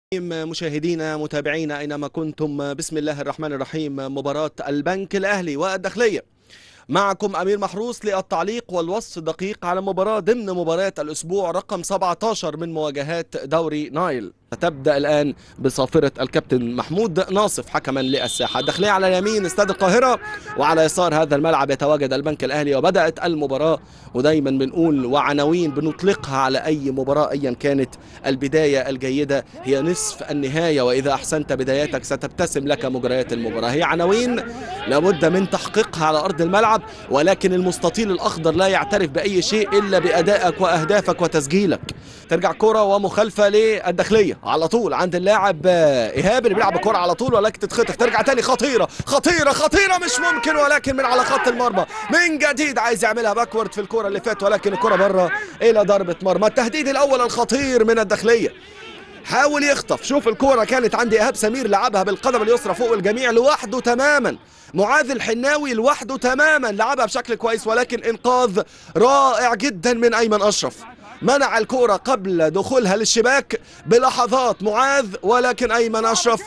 مشاهدينا متابعينا اينما كنتم بسم الله الرحمن الرحيم مباراة البنك الاهلي والداخلية معكم امير محروس للتعليق والوصف الدقيق على مباراة ضمن مباريات الاسبوع رقم 17 من مواجهات دوري نايل تبدا الان بصافره الكابتن محمود ناصف حكما للساحه الداخليه على اليمين استاد القاهره وعلى يسار هذا الملعب يتواجد البنك الاهلي وبدات المباراه ودايما بنقول وعناوين بنطلقها على اي مباراه ايا كانت البدايه الجيده هي نصف النهايه واذا احسنت بداياتك ستبتسم لك مجريات المباراه هي عناوين لابد من تحقيقها على ارض الملعب ولكن المستطيل الاخضر لا يعترف باي شيء الا بادائك واهدافك وتسجيلك ترجع كره ومخالفه للداخليه على طول عند اللاعب ايهاب اللي بيلعب الكره على طول ولكن تتخطف ترجع تاني خطيره خطيره خطيره مش ممكن ولكن من على خط المرمى من جديد عايز يعملها باكورد في الكره اللي فات ولكن الكره بره الى ضربه مرمى التهديد الاول الخطير من الداخليه حاول يخطف شوف الكرة كانت عند إيهاب سمير لعبها بالقدم اليسرى فوق الجميع لوحده تماما معاذ الحناوي لوحده تماما لعبها بشكل كويس ولكن إنقاذ رائع جدا من أيمن أشرف منع الكرة قبل دخولها للشباك بلحظات معاذ ولكن أيمن أشرف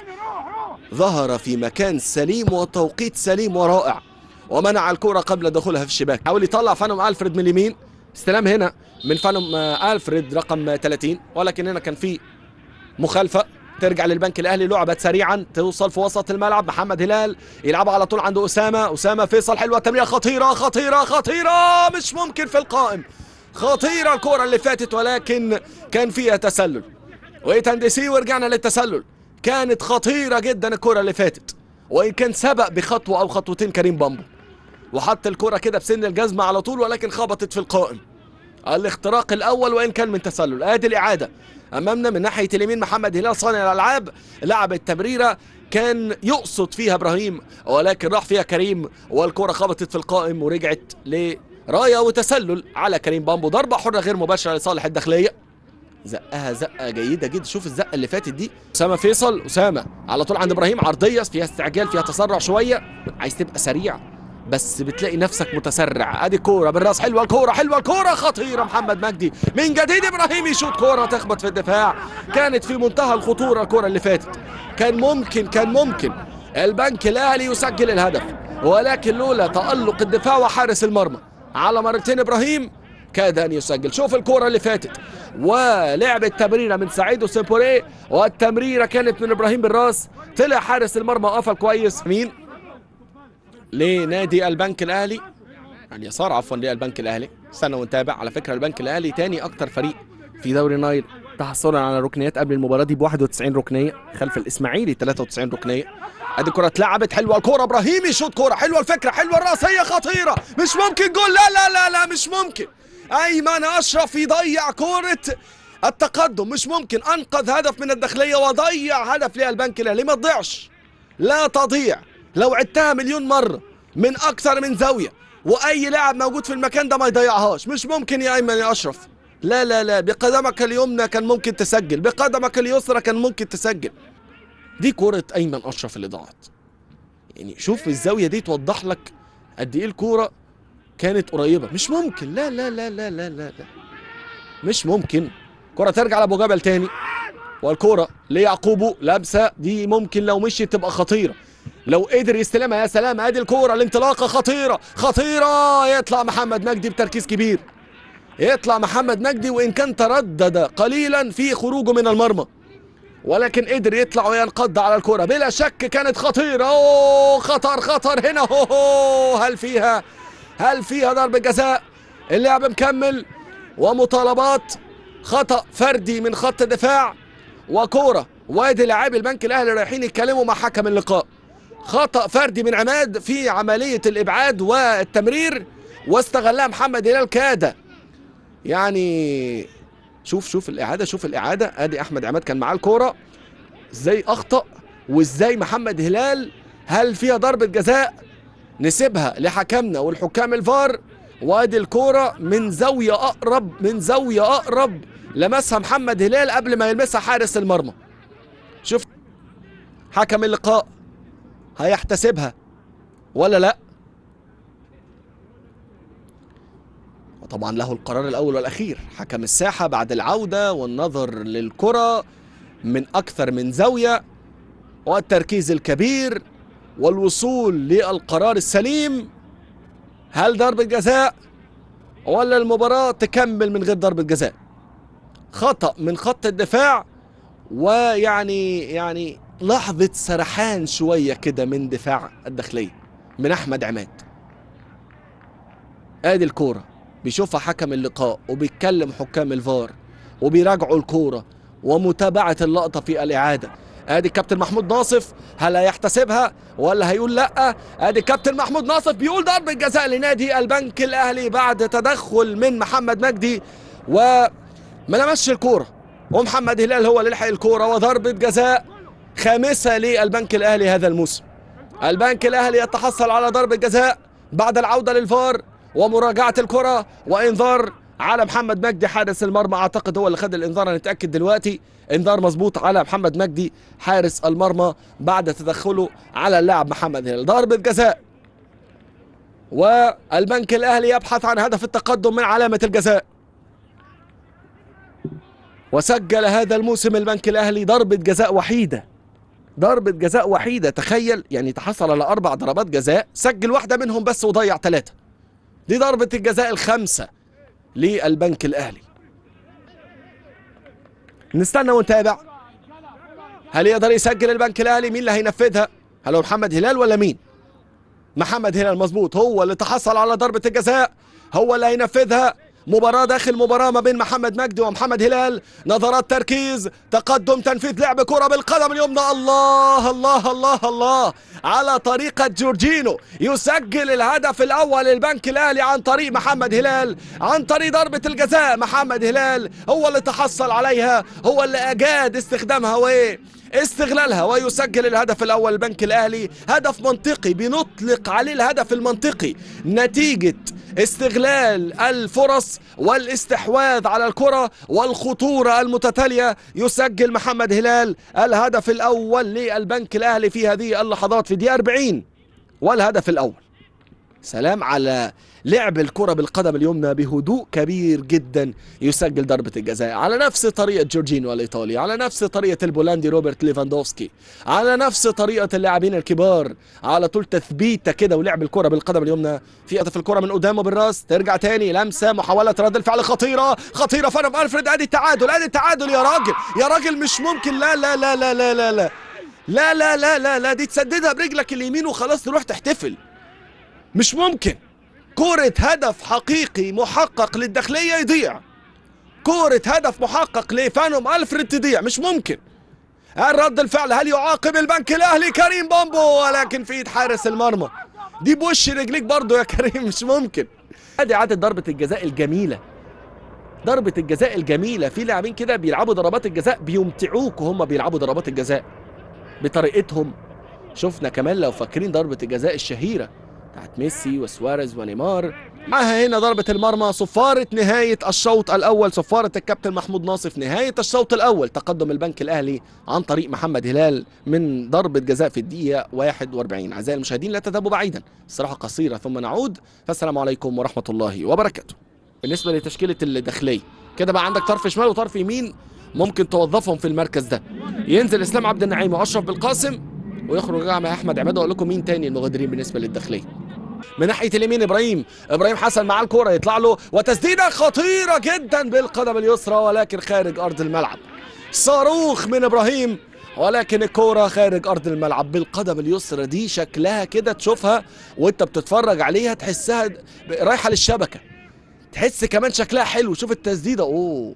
ظهر في مكان سليم وتوقيت سليم ورائع ومنع الكرة قبل دخولها في الشباك حاول يطلع فانوم ألفريد من اليمين استلام هنا من فانوم ألفريد رقم 30 ولكن هنا كان في مخالفة ترجع للبنك الاهلي لعبت سريعا توصل في وسط الملعب محمد هلال يلعبها على طول عند اسامه اسامه فيصل حلوه تمريره خطيره خطيره خطيره مش ممكن في القائم خطيره الكره اللي فاتت ولكن كان فيها تسلل ويتندسي ورجعنا للتسلل كانت خطيره جدا الكره اللي فاتت وان كان سبق بخطوه او خطوتين كريم بامبو وحط الكره كده بسن الجزمه على طول ولكن خبطت في القائم الاختراق الاول وان كان من تسلل ادي الاعاده امامنا من ناحيه اليمين محمد هلال صانع الالعاب لعب التمريره كان يقصد فيها ابراهيم ولكن راح فيها كريم والكره خبطت في القائم ورجعت لرايه وتسلل على كريم بامبو ضربه حره غير مباشره لصالح الداخليه زقها زقه جيده جدا شوف الزقه اللي فاتت دي اسامه فيصل اسامه على طول عند ابراهيم عرضيه فيها استعجال فيها تسرع شويه عايز تبقى سريع بس بتلاقي نفسك متسرع ادي كوره بالراس حلوه الكوره حلوه الكوره خطيره محمد مجدي من جديد ابراهيم يشوط كوره تخبط في الدفاع كانت في منتهى الخطوره الكوره اللي فاتت كان ممكن كان ممكن البنك الاهلي يسجل الهدف ولكن لولا تالق الدفاع وحارس المرمى على مرتين ابراهيم كاد ان يسجل شوف الكوره اللي فاتت ولعب التمريره من سعيد وسيمبوري والتمريره كانت من ابراهيم بالراس طلع حارس المرمى قفل كويس مين لنادي البنك الاهلي اليسار عفوا للبنك الاهلي استنى ونتابع على فكره البنك الاهلي تاني اكتر فريق في دوري نايل تحصلا على ركنيات قبل المباراه دي ب 91 ركنيه خلف الاسماعيلي 93 ركنيه ادي الكره اتلعبت حلوه الكره ابراهيم يشوط كوره حلوه الفكره حلوه الراسيه خطيره مش ممكن جول لا لا لا لا مش ممكن ايمن اشرف يضيع كوره التقدم مش ممكن انقذ هدف من الداخليه وضيع هدف للبنك الاهلي ما تضيعش لا تضيع لو عدتها مليون مرة من أكثر من زاوية وأي لاعب موجود في المكان ده ما يضيعهاش مش ممكن يا أيمن يا أشرف لا لا لا بقدمك اليمنى كان ممكن تسجل بقدمك اليسرى كان ممكن تسجل دي كرة أيمن أشرف اللي ضاعت يعني شوف الزاوية دي توضح لك قد إيه الكورة كانت قريبة مش ممكن لا لا لا لا لا لا, لا. مش ممكن كرة ترجع لأبو جبل تاني والكرة ليعقوبه لابسة دي ممكن لو مشيت تبقى خطيرة لو قدر يستلمها يا سلام ادي الكوره الانطلاقه خطيره خطيره يطلع محمد مجدي بتركيز كبير يطلع محمد مجدي وان كان تردد قليلا في خروجه من المرمى ولكن قدر يطلع وينقض على الكرة بلا شك كانت خطيرة أوه خطر خطر هنا أوه هل فيها هل فيها ضربة جزاء اللعب مكمل ومطالبات خطأ فردي من خط الدفاع وكورة وادي لاعبي البنك الاهلي رايحين يتكلموا مع حكم اللقاء خطأ فردي من عماد في عملية الإبعاد والتمرير واستغلها محمد هلال كاد يعني شوف شوف الإعادة شوف الإعادة أدي أحمد عماد كان معاه الكورة إزاي أخطأ وإزاي محمد هلال هل فيها ضربة جزاء نسيبها لحكمنا والحكام الفار وادي الكورة من زاوية أقرب من زاوية أقرب لمسها محمد هلال قبل ما يلمسها حارس المرمى شوف حكم اللقاء هيحتسبها ولا لا وطبعا له القرار الاول والاخير حكم الساحه بعد العوده والنظر للكره من أكثر من زاوية والتركيز الكبير والوصول للقرار السليم هل ضربة جزاء ولا المباراة تكمل من غير ضربة جزاء خطأ من خط الدفاع ويعني يعني لحظة سرحان شوية كده من دفاع الداخلية من أحمد عماد ادي الكورة بيشوفها حكم اللقاء وبيتكلم حكام الفار وبيراجعوا الكورة ومتابعة اللقطة في الإعادة ادي الكابتن محمود ناصف هل هيحتسبها ولا هيقول لا ادي الكابتن محمود ناصف بيقول ضربة جزاء لنادي البنك الاهلي بعد تدخل من محمد مجدي وما لمسش الكورة ومحمد هلال هو اللي لحق الكورة وضربة جزاء خامسة للبنك الاهلي هذا الموسم البنك الاهلي يتحصل على ضربة جزاء بعد العودة للفار ومراجعة الكرة وانذار على محمد مجدي حارس المرمى اعتقد هو اللي خد الانذار نتاكد دلوقتي انذار مظبوط على محمد مجدي حارس المرمى بعد تدخله على اللاعب محمد هلال ضربة جزاء والبنك الاهلي يبحث عن هدف التقدم من علامة الجزاء وسجل هذا الموسم البنك الاهلي ضربة جزاء وحيدة ضربة جزاء وحيدة تخيل يعني تحصل على أربع ضربات جزاء سجل واحدة منهم بس وضيع ثلاثة دي ضربة الجزاء الخامسة للبنك الأهلي نستنى ونتابع هل يقدر يسجل البنك الأهلي مين اللي هينفذها هل هو محمد هلال ولا مين محمد هلال مظبوط هو اللي تحصل على ضربة الجزاء هو اللي هينفذها مباراة داخل مباراة ما بين محمد مجدي ومحمد هلال نظرات تركيز تقدم تنفيذ لعب كرة بالقدم اليمنى الله الله الله الله على طريقة جورجينو يسجل الهدف الأول للبنك الأهلي عن طريق محمد هلال عن طريق ضربة الجزاء محمد هلال هو اللي تحصل عليها هو اللي أجاد استخدامها وإيه استغلالها ويسجل الهدف الاول البنك الاهلي هدف منطقي بنطلق عليه الهدف المنطقي نتيجه استغلال الفرص والاستحواذ على الكره والخطوره المتتاليه يسجل محمد هلال الهدف الاول للبنك الاهلي في هذه اللحظات في دقيقه 40 والهدف الاول سلام على لعب الكرة بالقدم اليمنى بهدوء كبير جدا يسجل ضربة الجزاء على نفس طريقة جورجينو الإيطالي على نفس طريقة البولندي روبرت ليفاندوفسكي على نفس طريقة اللاعبين الكبار على طول تثبيته كده ولعب الكرة بالقدم اليمنى في هدف الكرة من قدامه بالراس ترجع تاني لمسة محاولة رد الفعل خطيرة خطيرة فنم ألفريد أدي التعادل أدي التعادل يا راجل يا راجل مش ممكن لا لا لا لا لا لا لا لا لا لا لا, لا دي تسددها برجلك اليمين وخلاص تروح تحتفل مش ممكن كرة هدف حقيقي محقق للداخلية يضيع كرة هدف محقق لفانوم ألفريد تضيع مش ممكن هل رد الفعل هل يعاقب البنك الأهلي كريم بومبو ولكن في إيد حارس المرمى دي بوش رجليك برضو يا كريم مش ممكن ادي عادة ضربة الجزاء الجميلة ضربة الجزاء الجميلة في لاعبين كده بيلعبوا ضربات الجزاء بيمتعوك وهم بيلعبوا ضربات الجزاء بطريقتهم شفنا كمان لو فاكرين ضربة الجزاء الشهيرة بتاعت ميسي وسواريز ونيمار معها هنا ضربة المرمى صفارة نهاية الشوط الأول صفارة الكابتن محمود ناصف نهاية الشوط الأول تقدم البنك الأهلي عن طريق محمد هلال من ضربة جزاء في الدقيقة 41 أعزائي المشاهدين لا تذهبوا بعيدا استراحة قصيرة ثم نعود فالسلام عليكم ورحمة الله وبركاته بالنسبة لتشكيلة الداخلية كده بقى عندك طرف شمال وطرف يمين ممكن توظفهم في المركز ده ينزل اسلام عبد النعيم واشرف بالقاسم ويخرج مع احمد عماد واقول لكم مين تاني المغادرين بالنسبه للداخليه من ناحيه اليمين ابراهيم ابراهيم حسن مع الكوره يطلع له وتسديده خطيره جدا بالقدم اليسرى ولكن خارج ارض الملعب صاروخ من ابراهيم ولكن الكورة خارج أرض الملعب بالقدم اليسرى دي شكلها كده تشوفها وأنت بتتفرج عليها تحسها رايحة للشبكة تحس كمان شكلها حلو شوف التسديدة أوه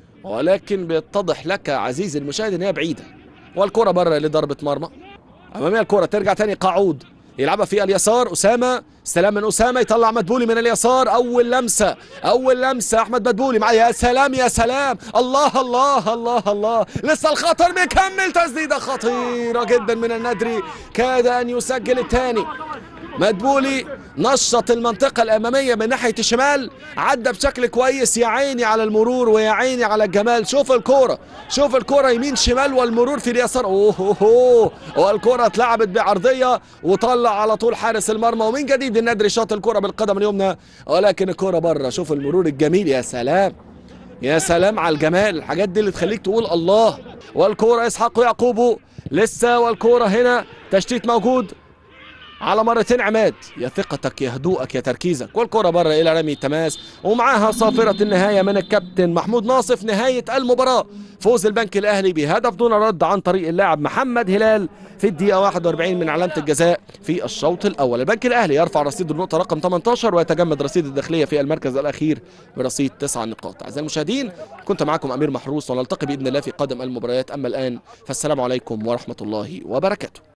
ولكن بيتضح لك عزيزي المشاهد إن هي بعيدة والكرة بره لضربة مرمى أمامية الكرة ترجع تاني قاعود يلعبها في اليسار أسامة استلام من أسامة يطلع مدبولي من اليسار أول لمسة أول لمسة أحمد مدبولي مع يا سلام يا سلام الله الله الله الله لسه الخطر بيكمل تسديدة خطيرة جدا من الندري كاد أن يسجل الثاني مدبولي نشط المنطقة الأمامية من ناحية الشمال عدى بشكل كويس يا عيني على المرور ويا عيني على الجمال شوف الكورة شوف الكورة يمين شمال والمرور في اليسار أوه أوه والكورة اتلعبت بعرضية وطلع على طول حارس المرمى ومن جديد الندري شاط الكورة بالقدم اليمنى ولكن الكورة بره شوف المرور الجميل يا سلام يا سلام على الجمال الحاجات دي اللي تخليك تقول الله والكوره اسحاق يعقوبه لسه والكوره هنا تشتيت موجود على مرتين عماد يا ثقتك يا هدوءك يا تركيزك والكرة بره إلى رمي التماس ومعاها صافرة النهاية من الكابتن محمود ناصف نهاية المباراة فوز البنك الأهلي بهدف دون رد عن طريق اللاعب محمد هلال في الدقيقة 41 من علامة الجزاء في الشوط الأول البنك الأهلي يرفع رصيد النقطة رقم 18 ويتجمد رصيد الداخلية في المركز الأخير برصيد 9 نقاط أعزائي المشاهدين كنت معكم أمير محروس ونلتقي بإذن الله في قادم المباريات أما الآن فالسلام عليكم ورحمة الله وبركاته